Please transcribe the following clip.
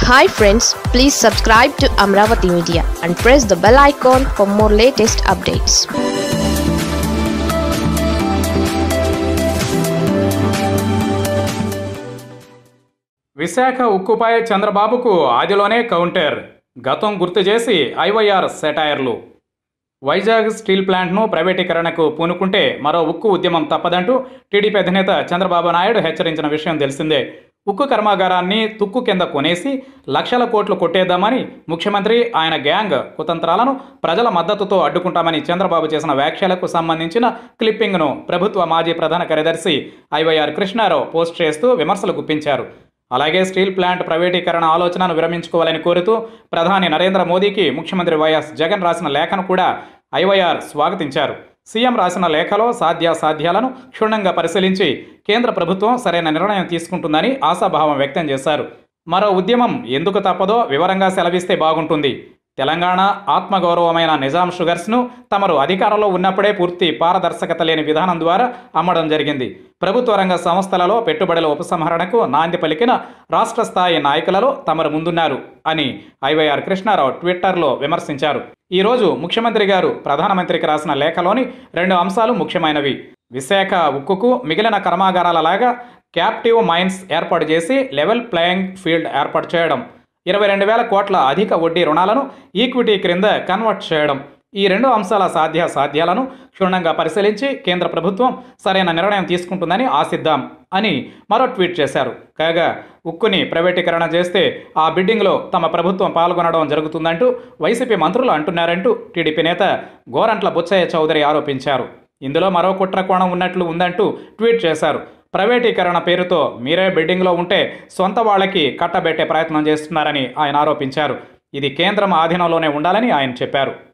hi friends please subscribe to Amaravati media and press the bell icon for more latest updates Visakha ఉక్కుపై చంద్రబాబుకు ఆదిలోనే counter గతం గుర్తు చేసి ఐవైఆర్ సెటైర్లు వైజాగ్ స్టీల్ ప్లాంట్ను ప్రైవేటీకరణకు పూనుకుంటే మరో ఉక్కు ఉద్యమం తప్పదంటూ టీడీపీ అధినేత చంద్రబాబు నాయుడు హెచ్చరించిన విషయం తెలిసిందే ఉక్కు కర్మాగారాన్ని తుక్కు కింద కొనేసి లక్షల కోట్లు కొట్టేద్దామని ముఖ్యమంత్రి ఆయన గ్యాంగ్ కుతంత్రాలను ప్రజల మద్దతుతో అడ్డుకుంటామని చంద్రబాబు చేసిన వ్యాఖ్యలకు సంబంధించిన క్లిప్పింగ్ను ప్రభుత్వ మాజీ ప్రధాన కార్యదర్శి ఐవైఆర్ కృష్ణారావు పోస్ట్ చేస్తూ విమర్శలు గుప్పించారు అలాగే స్టీల్ ప్లాంట్ ప్రైవేటీకరణ ఆలోచనను విరమించుకోవాలని కోరుతూ ప్రధాని నరేంద్ర మోదీకి ముఖ్యమంత్రి వైఎస్ జగన్ రాసిన లేఖను కూడా ఐవైఆర్ స్వాగతించారు సీఎం రాసిన లేఖలో సాధ్యాసాధ్యాలను క్షుణ్ణంగా పరిశీలించి కేంద్ర ప్రభుత్వం సరైన నిర్ణయం తీసుకుంటుందని ఆశాభావం వ్యక్తం చేశారు మరో ఉద్యమం ఎందుకు తప్పదో వివరంగా సెలవిస్తే బాగుంటుంది తెలంగాణ ఆత్మగౌరవమైన నిజాం షుగర్స్ను తమరు అధికారంలో ఉన్నప్పుడే పూర్తి పారదర్శకత లేని విధానం ద్వారా అమ్మడం జరిగింది ప్రభుత్వ రంగ సంస్థలలో పెట్టుబడుల ఉపసంహరణకు నాంది పలికిన రాష్ట్ర స్థాయి నాయకులలో తమరు ముందున్నారు అని ఐవైఆర్ కృష్ణారావు ట్విట్టర్లో విమర్శించారు ఈరోజు ముఖ్యమంత్రి గారు ప్రధానమంత్రికి రాసిన లేఖలోని రెండు అంశాలు ముఖ్యమైనవి విశాఖ ఉక్కుకు మిగిలిన కర్మాగారాల లాగా క్యాప్టివ్ మైన్స్ ఏర్పాటు చేసి లెవెల్ ప్లేయింగ్ ఫీల్డ్ ఏర్పాటు చేయడం ఇరవై రెండు వేల కోట్ల అధిక వడ్డీ రుణాలను ఈక్విటీ క్రింద కన్వర్ట్ చేయడం ఈ రెండు అంశాల సాధ్య సాధ్యాలను క్షుణ్ణంగా పరిశీలించి కేంద్ర ప్రభుత్వం సరైన నిర్ణయం తీసుకుంటుందని ఆశిద్దాం అని మరో ట్వీట్ చేశారు కాగా ఉక్కుని ప్రైవేటీకరణ చేస్తే ఆ బిడ్డింగ్లో తమ ప్రభుత్వం పాల్గొనడం జరుగుతుందంటూ వైసీపీ మంత్రులు అంటున్నారంటూ టీడీపీ నేత గోరంట్ల బుచ్చయ్య చౌదరి ఆరోపించారు ఇందులో మరో కుట్ర కోణం ఉన్నట్లు ఉందంటూ ట్వీట్ చేశారు ప్రైవేటీకరణ పేరుతో మీరే బిల్డింగ్లో ఉంటే సొంత వాళ్ళకి కట్టబెట్టే ప్రయత్నం చేస్తున్నారని ఆయన ఆరోపించారు ఇది కేంద్రం ఆధీనంలోనే ఉండాలని ఆయన చెప్పారు